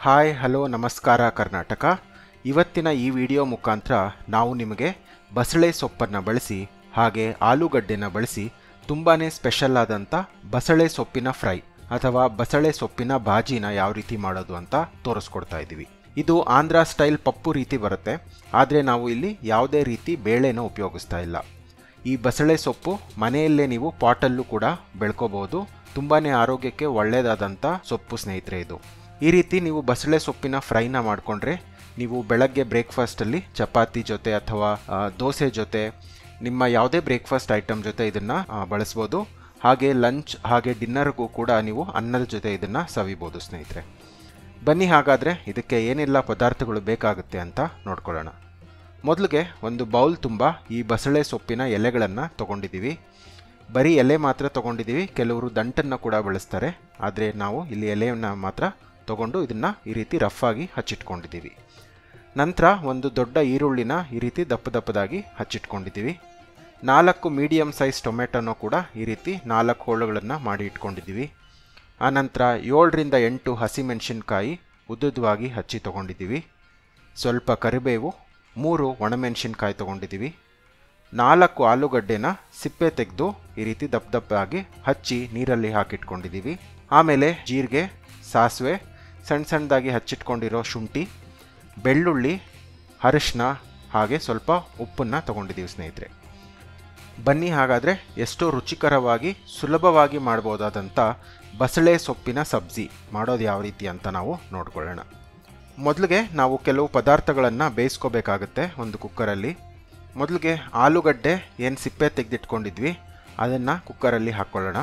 hi hello ನಮಸ್ಕಾರ ಕರ್ನಾಟಕ ಇವತ್ತಿನ ಈ ವಿಡಿಯೋ ಮುಖಾಂತರ ನಾವು ನಿಮಗೆ ಬಸಳೆ ಸೊಪ್ಪನ್ನು ಬಳಸಿ ಹಾಗೆ ಆಲೂಗಡ್ಡೆನ ಬಳಸಿ ತುಂಬಾ ಸ್ಪೆಷಲ್ ಆದಂಥ ಬಸಳೆ ಸೊಪ್ಪಿನ ಫ್ರೈ ಅಥವಾ ಬಸಳೆ ಸೊಪ್ಪಿನ ಬಾಜಿನ ಯಾವ ರೀತಿ ಮಾಡೋದು ಅಂತ ತೋರಿಸ್ಕೊಡ್ತಾ ಇದ್ದೀವಿ ಇದು ಆಂಧ್ರ ಸ್ಟೈಲ್ ಪಪ್ಪು ರೀತಿ ಬರುತ್ತೆ ಆದರೆ ನಾವು ಇಲ್ಲಿ ಯಾವುದೇ ರೀತಿ ಬೇಳೆನ ಉಪಯೋಗಿಸ್ತಾ ಇಲ್ಲ ಈ ಬಸಳೆ ಸೊಪ್ಪು ಮನೆಯಲ್ಲೇ ನೀವು ಪಾಟಲ್ಲೂ ಕೂಡ ಬೆಳ್ಕೋಬಹುದು ತುಂಬಾ ಆರೋಗ್ಯಕ್ಕೆ ಒಳ್ಳೆಯದಾದಂಥ ಸೊಪ್ಪು ಸ್ನೇಹಿತರೆ ಇದು ಈ ರೀತಿ ನೀವು ಬಸಳೆ ಸೊಪ್ಪಿನ ಫ್ರೈನ ಮಾಡಿಕೊಂಡ್ರೆ ನೀವು ಬೆಳಗ್ಗೆ ಬ್ರೇಕ್ಫಾಸ್ಟಲ್ಲಿ ಚಪಾತಿ ಜೊತೆ ಅಥವಾ ಆ, ದೋಸೆ ಜೊತೆ ನಿಮ್ಮ ಯಾವುದೇ ಬ್ರೇಕ್ಫಾಸ್ಟ್ ಐಟಮ್ ಜೊತೆ ಇದನ್ನು ಬಳಸ್ಬೋದು ಹಾಗೆ ಲಂಚ್ ಹಾಗೆ ಡಿನ್ನರ್ಗೂ ಕೂಡ ನೀವು ಅನ್ನದ ಜೊತೆ ಇದನ್ನು ಸವಿಬೋದು ಸ್ನೇಹಿತರೆ ಬನ್ನಿ ಹಾಗಾದರೆ ಇದಕ್ಕೆ ಏನೆಲ್ಲ ಪದಾರ್ಥಗಳು ಬೇಕಾಗುತ್ತೆ ಅಂತ ನೋಡ್ಕೊಳ್ಳೋಣ ಮೊದಲಿಗೆ ಒಂದು ಬೌಲ್ ತುಂಬ ಈ ಬಸಳೆ ಸೊಪ್ಪಿನ ಎಲೆಗಳನ್ನು ತೊಗೊಂಡಿದ್ದೀವಿ ಬರೀ ಎಲೆ ಮಾತ್ರ ತೊಗೊಂಡಿದ್ದೀವಿ ಕೆಲವರು ದಂಟನ್ನು ಕೂಡ ಬಳಸ್ತಾರೆ ಆದರೆ ನಾವು ಇಲ್ಲಿ ಎಲೆಯನ್ನು ಮಾತ್ರ ತೊಗೊಂಡು ಇದನ್ನು ಈ ರೀತಿ ರಫ್ ಆಗಿ ಹಚ್ಚಿಟ್ಕೊಂಡಿದ್ದೀವಿ ನಂತರ ಒಂದು ದೊಡ್ಡ ಈರುಳ್ಳಿನ ಈ ರೀತಿ ದಪ್ಪ ದಪ್ಪದಾಗಿ ಹಚ್ಚಿಟ್ಕೊಂಡಿದ್ದೀವಿ ನಾಲ್ಕು ಮೀಡಿಯಮ್ ಸೈಜ್ ಟೊಮೆಟೊನೂ ಕೂಡ ಈ ರೀತಿ ನಾಲ್ಕು ಹೋಳುಗಳನ್ನು ಮಾಡಿ ಇಟ್ಕೊಂಡಿದ್ದೀವಿ ಆನಂತರ ಏಳರಿಂದ ಎಂಟು ಹಸಿಮೆಣಸಿನ್ಕಾಯಿ ಉದ್ದುದ್ದವಾಗಿ ಹಚ್ಚಿ ತೊಗೊಂಡಿದ್ದೀವಿ ಸ್ವಲ್ಪ ಕರಿಬೇವು ಮೂರು ಒಣಮೆಣಸಿನ್ಕಾಯಿ ತೊಗೊಂಡಿದ್ದೀವಿ ನಾಲ್ಕು ಆಲೂಗಡ್ಡೆನ ಸಿಪ್ಪೆ ತೆಗೆದು ಈ ರೀತಿ ದಪ್ಪ ದಪ್ಪದಾಗಿ ಹಚ್ಚಿ ನೀರಲ್ಲಿ ಹಾಕಿಟ್ಕೊಂಡಿದ್ದೀವಿ ಆಮೇಲೆ ಜೀರಿಗೆ ಸಾಸಿವೆ ಸಣ್ಣ ಸಣ್ಣದಾಗಿ ಹಚ್ಚಿಟ್ಕೊಂಡಿರೋ ಶುಂಠಿ ಬೆಳ್ಳುಳ್ಳಿ ಅರಿಶಿನ ಹಾಗೆ ಸ್ವಲ್ಪ ಉಪ್ಪನ್ನು ತೊಗೊಂಡಿದ್ದೀವಿ ಸ್ನೇಹಿತರೆ ಬನ್ನಿ ಹಾಗಾದರೆ ಎಷ್ಟೋ ರುಚಿಕರವಾಗಿ ಸುಲಭವಾಗಿ ಮಾಡ್ಬೋದಾದಂಥ ಬಸಳೆ ಸೊಪ್ಪಿನ ಸಬ್ಜಿ ಮಾಡೋದು ಯಾವ ರೀತಿ ಅಂತ ನಾವು ನೋಡ್ಕೊಳ್ಳೋಣ ಮೊದಲಿಗೆ ನಾವು ಕೆಲವು ಪದಾರ್ಥಗಳನ್ನು ಬೇಯಿಸ್ಕೋಬೇಕಾಗತ್ತೆ ಒಂದು ಕುಕ್ಕರಲ್ಲಿ ಮೊದಲಿಗೆ ಆಲೂಗಡ್ಡೆ ಏನು ಸಿಪ್ಪೆ ತೆಗೆದಿಟ್ಕೊಂಡಿದ್ವಿ ಅದನ್ನು ಕುಕ್ಕರಲ್ಲಿ ಹಾಕ್ಕೊಳ್ಳೋಣ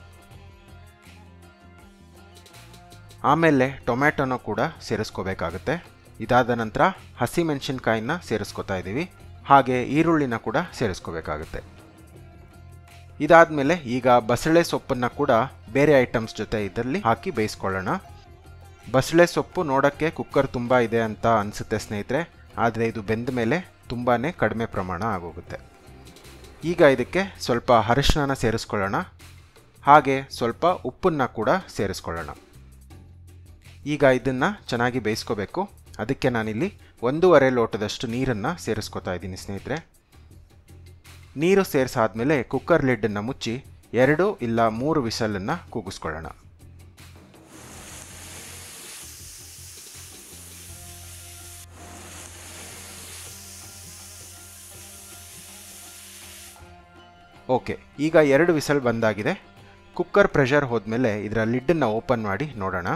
ಆಮೇಲೆ ಟೊಮ್ಯಾಟೊನೂ ಕೂಡ ಸೇರಿಸ್ಕೋಬೇಕಾಗುತ್ತೆ ಇದಾದ ನಂತರ ಹಸಿಮೆಣಸಿನ್ಕಾಯಿನ ಸೇರಿಸ್ಕೊತಾ ಇದ್ದೀವಿ ಹಾಗೆ ಈರುಳ್ಳಿನ ಕೂಡ ಸೇರಿಸ್ಕೋಬೇಕಾಗುತ್ತೆ ಇದಾದಮೇಲೆ ಈಗ ಬಸಳೆ ಸೊಪ್ಪನ್ನು ಕೂಡ ಬೇರೆ ಐಟಮ್ಸ್ ಜೊತೆ ಇದರಲ್ಲಿ ಹಾಕಿ ಬೇಯಿಸ್ಕೊಳ್ಳೋಣ ಬಸಳೆ ಸೊಪ್ಪು ನೋಡೋಕ್ಕೆ ಕುಕ್ಕರ್ ತುಂಬ ಇದೆ ಅಂತ ಅನಿಸುತ್ತೆ ಸ್ನೇಹಿತರೆ ಆದರೆ ಇದು ಬೆಂದ ಮೇಲೆ ತುಂಬಾ ಕಡಿಮೆ ಪ್ರಮಾಣ ಆಗೋಗುತ್ತೆ ಈಗ ಇದಕ್ಕೆ ಸ್ವಲ್ಪ ಅರಿಶಿನ ಸೇರಿಸ್ಕೊಳ್ಳೋಣ ಹಾಗೆ ಸ್ವಲ್ಪ ಉಪ್ಪನ್ನು ಕೂಡ ಸೇರಿಸ್ಕೊಳ್ಳೋಣ ಈಗ ಇದನ್ನು ಚೆನ್ನಾಗಿ ಬೇಯಿಸ್ಕೋಬೇಕು ಅದಕ್ಕೆ ನಾನಿಲ್ಲಿ ಒಂದೂವರೆ ಲೋಟದಷ್ಟು ನೀರನ್ನು ಸೇರಿಸ್ಕೊತಾ ಇದ್ದೀನಿ ಸ್ನೇಹಿತರೆ ನೀರು ಸೇರಿಸಾದ್ಮೇಲೆ ಕುಕ್ಕರ್ ಲಿಡ್ಡನ್ನು ಮುಚ್ಚಿ ಎರಡು ಇಲ್ಲ ಮೂರು ವಿಸಲನ್ನು ಕೂಗಿಸ್ಕೊಳ್ಳೋಣ ಓಕೆ ಈಗ ಎರಡು ವಿಸಲ್ ಬಂದಾಗಿದೆ ಕುಕ್ಕರ್ ಪ್ರೆಷರ್ ಹೋದ್ಮೇಲೆ ಇದರ ಲಿಡ್ಡನ್ನು ಓಪನ್ ಮಾಡಿ ನೋಡೋಣ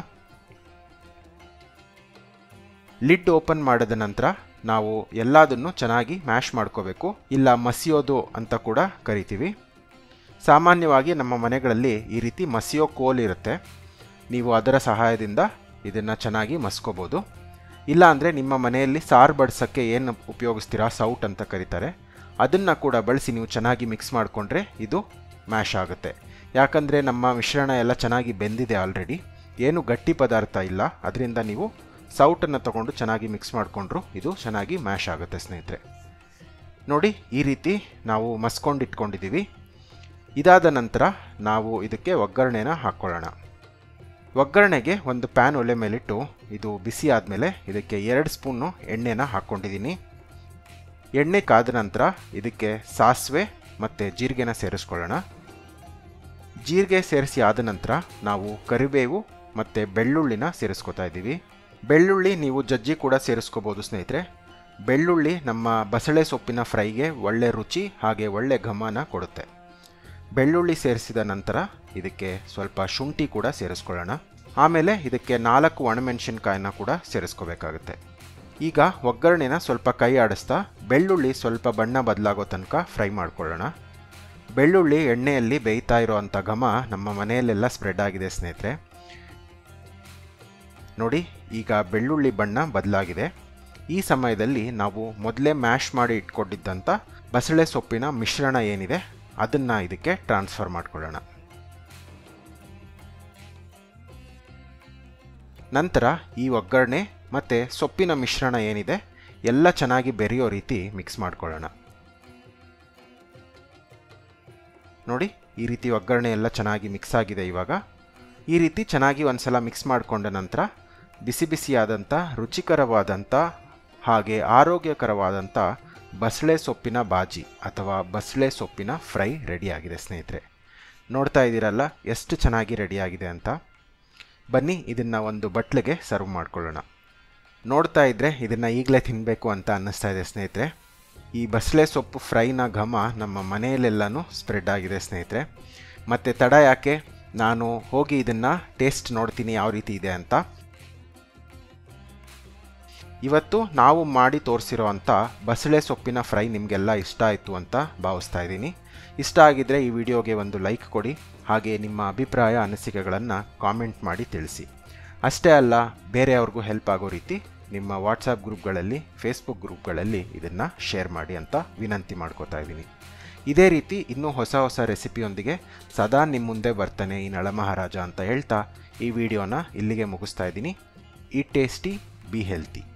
ಲಿಡ್ ಓಪನ್ ಮಾಡಿದ ನಂತರ ನಾವು ಎಲ್ಲದನ್ನು ಚೆನ್ನಾಗಿ ಮ್ಯಾಶ್ ಮಾಡ್ಕೋಬೇಕು ಇಲ್ಲ ಮಸಿಯೋದು ಅಂತ ಕೂಡ ಕರಿತೀವಿ ಸಾಮಾನ್ಯವಾಗಿ ನಮ್ಮ ಮನೆಗಳಲ್ಲಿ ಈ ರೀತಿ ಮಸಿಯೋ ಕೋಲ್ ಇರುತ್ತೆ ನೀವು ಅದರ ಸಹಾಯದಿಂದ ಇದನ್ನು ಚೆನ್ನಾಗಿ ಮಸ್ಕೋಬೋದು ಇಲ್ಲ ಅಂದರೆ ನಿಮ್ಮ ಮನೆಯಲ್ಲಿ ಸಾರು ಬಡ್ಸೋಕ್ಕೆ ಏನು ಉಪಯೋಗಿಸ್ತೀರಾ ಸೌಟ್ ಅಂತ ಕರೀತಾರೆ ಅದನ್ನು ಕೂಡ ಬಳಸಿ ನೀವು ಚೆನ್ನಾಗಿ ಮಿಕ್ಸ್ ಮಾಡಿಕೊಂಡ್ರೆ ಇದು ಮ್ಯಾಶ್ ಆಗುತ್ತೆ ಯಾಕಂದರೆ ನಮ್ಮ ಮಿಶ್ರಣ ಎಲ್ಲ ಚೆನ್ನಾಗಿ ಬೆಂದಿದೆ ಆಲ್ರೆಡಿ ಏನು ಗಟ್ಟಿ ಪದಾರ್ಥ ಇಲ್ಲ ಅದರಿಂದ ನೀವು ಸೌಟನ್ನು ತಗೊಂಡು ಚೆನ್ನಾಗಿ ಮಿಕ್ಸ್ ಮಾಡಿಕೊಂಡ್ರು ಇದು ಚೆನ್ನಾಗಿ ಮ್ಯಾಶ್ ಆಗುತ್ತೆ ಸ್ನೇಹಿತರೆ ನೋಡಿ ಈ ರೀತಿ ನಾವು ಮಸ್ಕೊಂಡು ಇಟ್ಕೊಂಡಿದ್ದೀವಿ ಇದಾದ ನಂತರ ನಾವು ಇದಕ್ಕೆ ಒಗ್ಗರಣೆನ ಹಾಕ್ಕೊಳ್ಳೋಣ ಒಗ್ಗರಣೆಗೆ ಒಂದು ಪ್ಯಾನ್ ಒಲೆ ಮೇಲಿಟ್ಟು ಇದು ಬಿಸಿ ಆದಮೇಲೆ ಇದಕ್ಕೆ ಎರಡು ಸ್ಪೂನು ಎಣ್ಣೆನ ಹಾಕ್ಕೊಂಡಿದ್ದೀನಿ ಎಣ್ಣೆ ಕಾದ ನಂತರ ಇದಕ್ಕೆ ಸಾಸಿವೆ ಮತ್ತು ಜೀರಿಗೆನ ಸೇರಿಸ್ಕೊಳ್ಳೋಣ ಜೀರಿಗೆ ಸೇರಿಸಿ ಆದ ನಂತರ ನಾವು ಕರಿಬೇವು ಮತ್ತು ಬೆಳ್ಳುಳ್ಳಿನ ಸೇರಿಸ್ಕೊತಾ ಇದ್ದೀವಿ ಬೆಳ್ಳುಳ್ಳಿ ನೀವು ಜಜ್ಜಿ ಕೂಡ ಸೇರಿಸ್ಕೋಬೋದು ಸ್ನೇಹಿತರೆ ಬೆಳ್ಳುಳ್ಳಿ ನಮ್ಮ ಬಸಳೆ ಸೊಪ್ಪಿನ ಫ್ರೈಗೆ ಒಳ್ಳೆ ರುಚಿ ಹಾಗೆ ಒಳ್ಳೆ ಘಮನ ಕೊಡುತ್ತೆ ಬೆಳ್ಳುಳ್ಳಿ ಸೇರಿಸಿದ ನಂತರ ಇದಕ್ಕೆ ಸ್ವಲ್ಪ ಶುಂಠಿ ಕೂಡ ಸೇರಿಸ್ಕೊಳ್ಳೋಣ ಆಮೇಲೆ ಇದಕ್ಕೆ ನಾಲ್ಕು ಒಣಮೆಣಸಿನ್ಕಾಯಿನ ಕೂಡ ಸೇರಿಸ್ಕೋಬೇಕಾಗುತ್ತೆ ಈಗ ಒಗ್ಗರಣೆನ ಸ್ವಲ್ಪ ಕೈ ಆಡಿಸ್ತಾ ಬೆಳ್ಳುಳ್ಳಿ ಸ್ವಲ್ಪ ಬಣ್ಣ ಬದಲಾಗೋ ತನಕ ಫ್ರೈ ಮಾಡ್ಕೊಳ್ಳೋಣ ಬೆಳ್ಳುಳ್ಳಿ ಎಣ್ಣೆಯಲ್ಲಿ ಬೇಯ್ತಾ ಇರೋವಂಥ ಘಮ ನಮ್ಮ ಮನೆಯಲ್ಲೆಲ್ಲ ಸ್ಪ್ರೆಡ್ ಆಗಿದೆ ಸ್ನೇಹಿತರೆ ನೋಡಿ ಈಗ ಬೆಳ್ಳುಳ್ಳಿ ಬಣ್ಣ ಬದಲಾಗಿದೆ ಈ ಸಮಯದಲ್ಲಿ ನಾವು ಮೊದಲೇ ಮ್ಯಾಶ್ ಮಾಡಿ ಇಟ್ಕೊಂಡಿದ್ದಂಥ ಬಸಳೆ ಸೊಪ್ಪಿನ ಮಿಶ್ರಣ ಏನಿದೆ ಅದನ್ನು ಇದಕ್ಕೆ ಟ್ರಾನ್ಸ್ಫರ್ ಮಾಡ್ಕೊಳ್ಳೋಣ ನಂತರ ಈ ಒಗ್ಗರಣೆ ಮತ್ತು ಸೊಪ್ಪಿನ ಮಿಶ್ರಣ ಏನಿದೆ ಎಲ್ಲ ಚೆನ್ನಾಗಿ ಬೆರೆಯೋ ರೀತಿ ಮಿಕ್ಸ್ ಮಾಡ್ಕೊಳ್ಳೋಣ ನೋಡಿ ಈ ರೀತಿ ಒಗ್ಗರಣೆ ಎಲ್ಲ ಚೆನ್ನಾಗಿ ಮಿಕ್ಸ್ ಆಗಿದೆ ಇವಾಗ ಈ ರೀತಿ ಚೆನ್ನಾಗಿ ಒಂದ್ಸಲ ಮಿಕ್ಸ್ ಮಾಡಿಕೊಂಡ ನಂತರ ಬಿಸಿ ಬಿಸಿಯಾದಂಥ ರುಚಿಕರವಾದಂಥ ಹಾಗೆ ಆರೋಗ್ಯಕರವಾದಂಥ ಬಸಳೆ ಸೊಪ್ಪಿನ ಬಾಜಿ ಅಥವಾ ಬಸಳೆ ಸೊಪ್ಪಿನ ಫ್ರೈ ರೆಡಿಯಾಗಿದೆ ಸ್ನೇಹಿತರೆ ನೋಡ್ತಾ ಇದ್ದೀರಲ್ಲ ಎಷ್ಟು ಚೆನ್ನಾಗಿ ರೆಡಿಯಾಗಿದೆ ಅಂತ ಬನ್ನಿ ಇದನ್ನು ಒಂದು ಬಟ್ಲಿಗೆ ಸರ್ವ್ ಮಾಡ್ಕೊಳ್ಳೋಣ ನೋಡ್ತಾ ಇದ್ದರೆ ಇದನ್ನು ಈಗಲೇ ತಿನ್ನಬೇಕು ಅಂತ ಅನ್ನಿಸ್ತಾ ಇದೆ ಸ್ನೇಹಿತರೆ ಈ ಬಸಳೆ ಸೊಪ್ಪು ಫ್ರೈನ ಘಮ ನಮ್ಮ ಮನೆಯಲ್ಲೆಲ್ಲನೂ ಸ್ಪ್ರೆಡ್ ಆಗಿದೆ ಸ್ನೇಹಿತರೆ ಮತ್ತು ತಡ ಯಾಕೆ ನಾನು ಹೋಗಿ ಇದನ್ನು ಟೇಸ್ಟ್ ನೋಡ್ತೀನಿ ಯಾವ ರೀತಿ ಇದೆ ಅಂತ ಇವತ್ತು ನಾವು ಮಾಡಿ ತೋರಿಸಿರೋ ಅಂಥ ಬಸಳೆ ಸೊಪ್ಪಿನ ಫ್ರೈ ನಿಮಗೆಲ್ಲ ಇಷ್ಟ ಆಯಿತು ಅಂತ ಭಾವಿಸ್ತಾ ಇದ್ದೀನಿ ಇಷ್ಟ ಆಗಿದ್ದರೆ ಈ ವಿಡಿಯೋಗೆ ಒಂದು ಲೈಕ್ ಕೊಡಿ ಹಾಗೆ ನಿಮ್ಮ ಅಭಿಪ್ರಾಯ ಅನಿಸಿಕೆಗಳನ್ನು ಕಾಮೆಂಟ್ ಮಾಡಿ ತಿಳಿಸಿ ಅಷ್ಟೇ ಅಲ್ಲ ಬೇರೆಯವ್ರಿಗೂ ಹೆಲ್ಪ್ ಆಗೋ ರೀತಿ ನಿಮ್ಮ ವಾಟ್ಸಪ್ ಗ್ರೂಪ್ಗಳಲ್ಲಿ ಫೇಸ್ಬುಕ್ ಗ್ರೂಪ್ಗಳಲ್ಲಿ ಇದನ್ನು ಶೇರ್ ಮಾಡಿ ಅಂತ ವಿನಂತಿ ಮಾಡ್ಕೋತಾ ಇದ್ದೀನಿ ಇದೇ ರೀತಿ ಇನ್ನೂ ಹೊಸ ಹೊಸ ರೆಸಿಪಿಯೊಂದಿಗೆ ಸದಾ ನಿಮ್ಮ ಮುಂದೆ ಬರ್ತಾನೆ ಈ ನಳಮಹಾರಾಜ ಅಂತ ಹೇಳ್ತಾ ಈ ವಿಡಿಯೋನ ಇಲ್ಲಿಗೆ ಮುಗಿಸ್ತಾ ಇದ್ದೀನಿ ಈ ಟೇಸ್ಟಿ ಬಿ ಹೆಲ್ತಿ